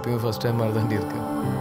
இப்பயும் first time மாதிரி தாண்டி இருக்கு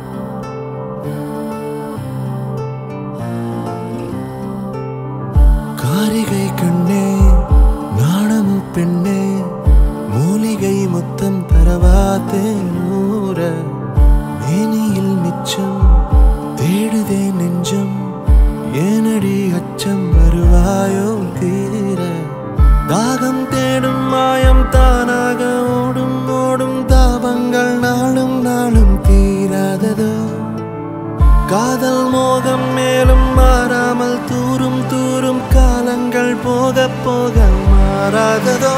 காரிகை கண்ணே நாணமு பெண்ணே மூலிகை முத்தம் தரவாத்தே நூற மேனியில் மிச்சம் தேடுதே நெஞ்சம் ஏனடி அச்சம் வருவாயோ தீர தாகம் தேடும் மாயம் தானாக ஓடும் ஓடும் தாபங்கள் நாளும் நாளும் தீராததோ காதல் மோகம் மேலும் மாறாமல் தூரும் தூரும் காலங்கள் போக போக மாறாததோ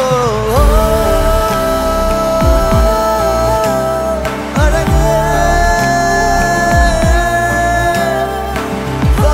அழகே, வா,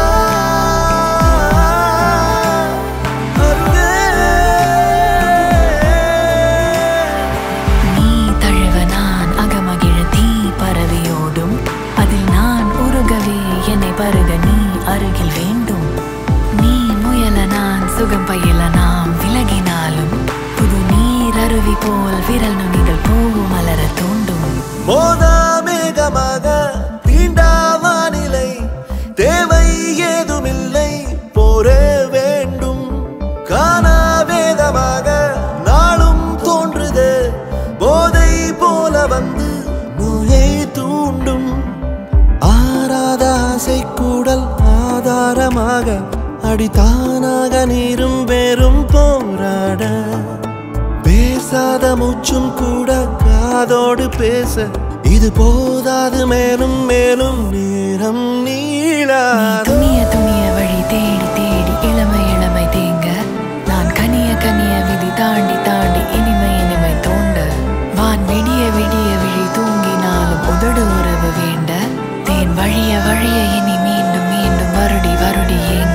அருகே. நீ தழுவ நான் அகமகிழ தீ பரவியோடும் அதில் நான் உருகவே என்னை பருக நீ அருகில் வேண்டும் நீ முயல நான் சுகம் பயில நாம் விலகினாலும் புது நீர் அருவி போல் விரல் நுனிகள் பூவும் மலர தூண்டும் மோதா மேகமாக தீண்டா வானிலை தேவை ஏதுமில்லை போரே வேண்டும் காணா வேதமாக நாளும் தோன்றுது போதை போல வந்து நோயை தூண்டும் ஆராத ஆசை கூடல் ஆதாரமாக அடித்தானாக நீரும் வேறும் போராட பேசாத மூச்சும் கூட காதோடு பேச இது போதாது மேலும் மேலும் நேரம் நீ நீளாத துணிய துணிய வழி தேடி தேடி இளமை இளமை தேங்க நான் கனிய கனிய விதி தாண்டி தாண்டி இனிமை இனிமை தோண்ட வான் விடிய விடிய விழி தூங்கினாலும் உதடு உறவு வேண்ட தேன் வழிய வழிய இனி மீண்டும் மீண்டும் வருடி வருடி ஏங்க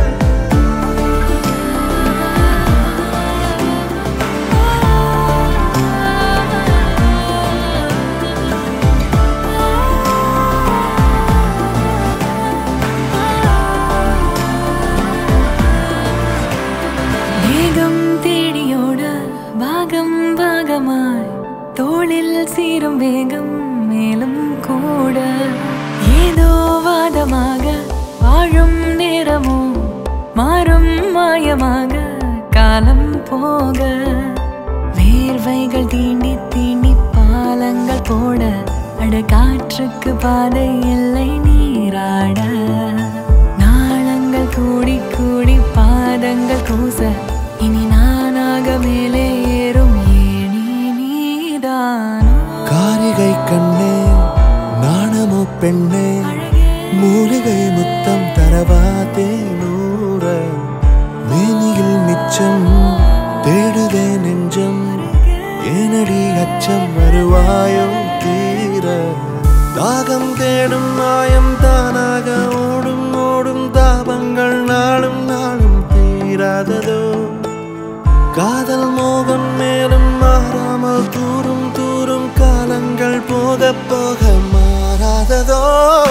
வேகம் தேடியோட பாகம் பாகமாய் தோளில் சீரும் வேகம் மேலும் கூட ஏதோ வாதமாக வாழும் நேரமோ மாறும் மாயமாக காலம் போக வேர்வைகள் தீண்டி தீண்டி பாலங்கள் போட அட காற்றுக்கு பாதை இல்லை நீராட நாளங்கள் கூடி கூடி பாதங்கள் கூச இனி நானாக மேலே ஏறும் ஏணி நீதானோ காரிகை கண்ணே நாணமோ பெண்ணே மூலிகை முத்தம் தரவா தேனூர மேனியில் மிச்சம் தேடுதே நெஞ்சம் ஏனடி அச்சம் வருவாயோ தீர தாகம் தேடும் மாயம் தானாக ஓடும் ஓடும் தாபங்கள் நாளும் நாளும் தீராததோ காதல் மோகம் மேலும் மாறாமல் தூரும் தூரும் காலங்கள் போக போக மாறாததோ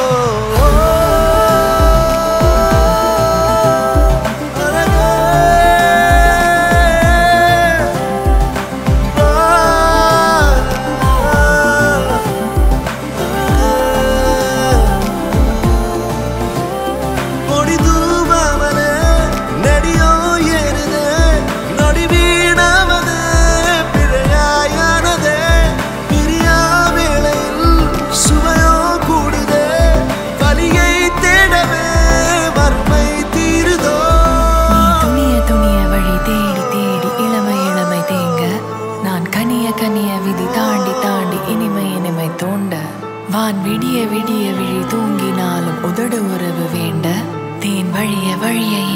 கொடி தூவாமலே நடியோ ஏறுதே நொடி வீணாமதே பிழையாயானதே பிரியா வேளையில் சுவையோ கூடுதே வலியை தேடவே வறுமை தீருதோ நீ துணிய துணிய வழி தேடி தேடி இளமை இளமை தேங்க நான் கனிய கனிய விதி தாண்டி தாண்டி இனிமை இனிமை தோண்ட வான் விடிய விடிய விழி தூங்கினாலும் உதடு உறவு வேண்ட தேன் வழிய வழிய